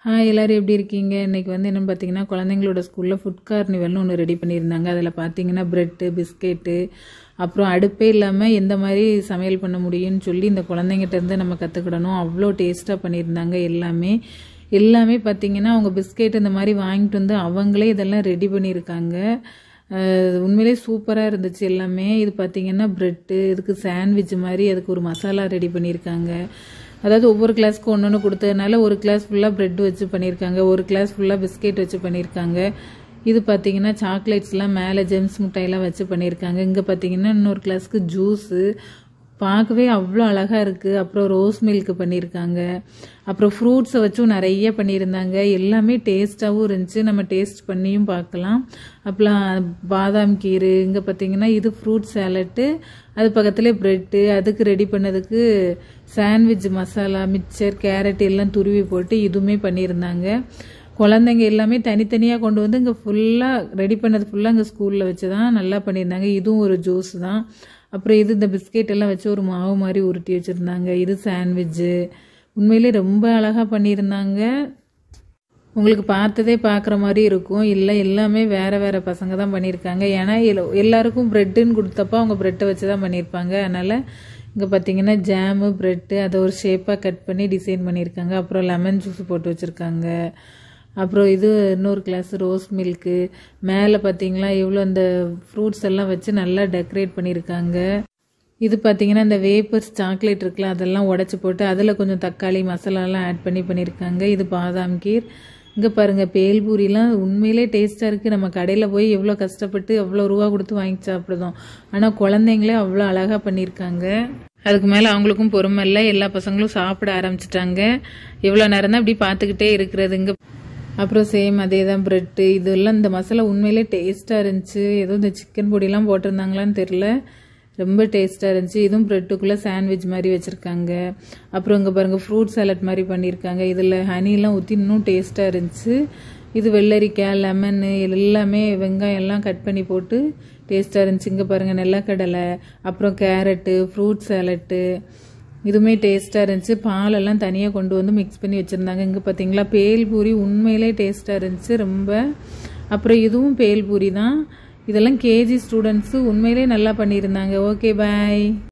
hi எல்லோரும் எப்படி இருக்கீங்க இன்றைக்கி வந்து என்னென்னு பார்த்தீங்கன்னா குழந்தைங்களோட ஸ்கூலில் ஃபுட் கார்னிவல்னு ஒன்று ரெடி பண்ணியிருந்தாங்க அதில் பார்த்தீங்கன்னா ப்ரெட்டு பிஸ்கெட்டு அப்புறம் அடுப்பே இல்லாமல் எந்த மாதிரி சமையல் பண்ண முடியும்னு சொல்லி இந்த குழந்தைங்கிட்ட இருந்து நம்ம கற்றுக்கிடணும் அவ்வளோ டேஸ்ட்டாக பண்ணியிருந்தாங்க எல்லாமே எல்லாமே பார்த்தீங்கன்னா அவங்க பிஸ்கெட் இந்த மாதிரி வாங்கிட்டு வந்து அவங்களே இதெல்லாம் ரெடி பண்ணியிருக்காங்க அஹ் உண்மையிலே சூப்பராக இருந்துச்சு எல்லாமே இது பார்த்தீங்கன்னா ப்ரெட்டு இதுக்கு சாண்ட்விச் மாதிரி அதுக்கு ஒரு மசாலா ரெடி பண்ணியிருக்காங்க அதாவது ஒவ்வொரு கிளாஸ்க்கு ஒன்று ஒன்று கொடுத்ததுனால ஒரு கிளாஸ் ஃபுல்லாக ப்ரெட் வச்சு பண்ணியிருக்காங்க ஒரு கிளாஸ் ஃபுல்லாக பிஸ்கெட் வச்சு பண்ணியிருக்காங்க இது பார்த்தீங்கன்னா சாக்லேட்ஸ்லாம் மேலே ஜெம்ஸ் மிட்டாயெல்லாம் வச்சு பண்ணியிருக்காங்க இங்கே பார்த்தீங்கன்னா இன்னொரு கிளாஸ்க்கு ஜூஸு பார்க்கவே அவ்வளோ அழகாக இருக்குது அப்புறம் ரோஸ் மில்க் பண்ணியிருக்காங்க அப்புறம் ஃப்ரூட்ஸை வச்சும் நிறைய பண்ணியிருந்தாங்க எல்லாமே டேஸ்ட்டாகவும் இருந்துச்சு நம்ம டேஸ்ட் பண்ணியும் பார்க்கலாம் அப்புறம் பாதாம் கீரு இங்கே பார்த்தீங்கன்னா இது ஃப்ரூட் சேலட்டு அது பக்கத்துலேயே ப்ரெட்டு அதுக்கு ரெடி பண்ணதுக்கு சாண்ட்விச் மசாலா மிக்சர் கேரட் எல்லாம் துருவி போட்டு இதுவுமே பண்ணியிருந்தாங்க குழந்தைங்க எல்லாமே தனித்தனியாக கொண்டு வந்து இங்கே ஃபுல்லாக ரெடி பண்ணது ஃபுல்லாக இங்கே ஸ்கூலில் வச்சு தான் நல்லா பண்ணியிருந்தாங்க இதுவும் ஒரு ஜூஸ் தான் அப்புறம் இது இந்த பிஸ்கெட் எல்லாம் வச்சு ஒரு மாவு மாதிரி உருட்டி வச்சுருந்தாங்க இது சாண்ட்விட்ஜு உண்மையிலே ரொம்ப அழகாக பண்ணியிருந்தாங்க உங்களுக்கு பார்த்ததே பார்க்குற மாதிரி இருக்கும் இல்லை எல்லாமே வேறு வேறு பசங்க தான் பண்ணியிருக்காங்க ஏன்னா எல்- எல்லாருக்கும் ப்ரெட்டுன்னு கொடுத்தப்போ அவங்க ப்ரெட்டை வச்சு தான் பண்ணியிருப்பாங்க அதனால் இங்கே பார்த்தீங்கன்னா ஜாமு ப்ரெட்டு அதை ஒரு ஷேப்பாக கட் பண்ணி டிசைன் பண்ணியிருக்காங்க அப்புறம் லெமன் ஜூஸ் போட்டு வச்சுருக்காங்க அப்புறம் இது இன்னொரு கிளாஸ் ரோஸ் மில்க்கு மேலே பார்த்தீங்களா எவ்வளோ அந்த ஃப்ரூட்ஸ் எல்லாம் வச்சு நல்லா டெக்கரேட் பண்ணியிருக்காங்க இது பார்த்தீங்கன்னா இந்த வேப்பர்ஸ் சாக்லேட் இருக்குல்ல அதெல்லாம் உடச்சி போட்டு அதில் கொஞ்சம் தக்காளி மசாலாலாம் ஆட் பண்ணி பண்ணியிருக்காங்க இது பாதாம் கீர் இங்கே பாருங்கள் பேல்பூரிலாம் உண்மையிலே டேஸ்ட்டாக இருக்குது நம்ம கடையில் போய் எவ்வளோ கஷ்டப்பட்டு எவ்வளோ ரூபா கொடுத்து வாங்கி சாப்பிடுதோம் ஆனால் குழந்தைங்களே அவ்வளோ அழகாக பண்ணியிருக்காங்க அதுக்கு மேலே அவங்களுக்கும் பொறுமை இல்லை எல்லா பசங்களும் சாப்பிட ஆரம்பிச்சிட்டாங்க எவ்வளோ நேரம் தான் இப்படி பார்த்துக்கிட்டே இருக்கிறது இங்கே அப்புறம் சேம் அதே தான் ப்ரெட்டு இதெல்லாம் இந்த மசாலா உண்மையிலே டேஸ்ட்டாக இருந்துச்சு ஏதோ இந்த சிக்கன் பொடியெல்லாம் போட்டிருந்தாங்களான்னு தெரில ரொம்ப டேஸ்ட்டாக இருந்துச்சு இதுவும் ப்ரெட்டுக்குள்ளே சாண்ட்விச் மாதிரி வச்சுருக்காங்க அப்புறம் இங்கே பாருங்கள் ஃப்ரூட் சாலட் மாதிரி பண்ணியிருக்காங்க இதில் ஹனிலாம் ஊற்றி இன்னும் டேஸ்ட்டாக இருந்துச்சு இது வெள்ளரிக்காய் லெமனு எல்லாமே வெங்காயம் எல்லாம் கட் பண்ணி போட்டு டேஸ்ட்டாக இருந்துச்சு இங்கே பாருங்கள் நெல்லக்கடலை அப்புறம் கேரட்டு ஃப்ரூட் சாலட்டு இதுவுமே டேஸ்ட்டாக இருந்துச்சு பாலெல்லாம் தனியாக கொண்டு வந்து மிக்ஸ் பண்ணி வச்சுருந்தாங்க இங்கே பார்த்தீங்களா பேல்பூரி உண்மையிலே டேஸ்ட்டாக இருந்துச்சு ரொம்ப அப்புறம் இதுவும் பேல்பூரி தான் இதெல்லாம் கேஜி ஸ்டூடெண்ட்ஸு உண்மையிலே நல்லா பண்ணியிருந்தாங்க ஓகே பாய்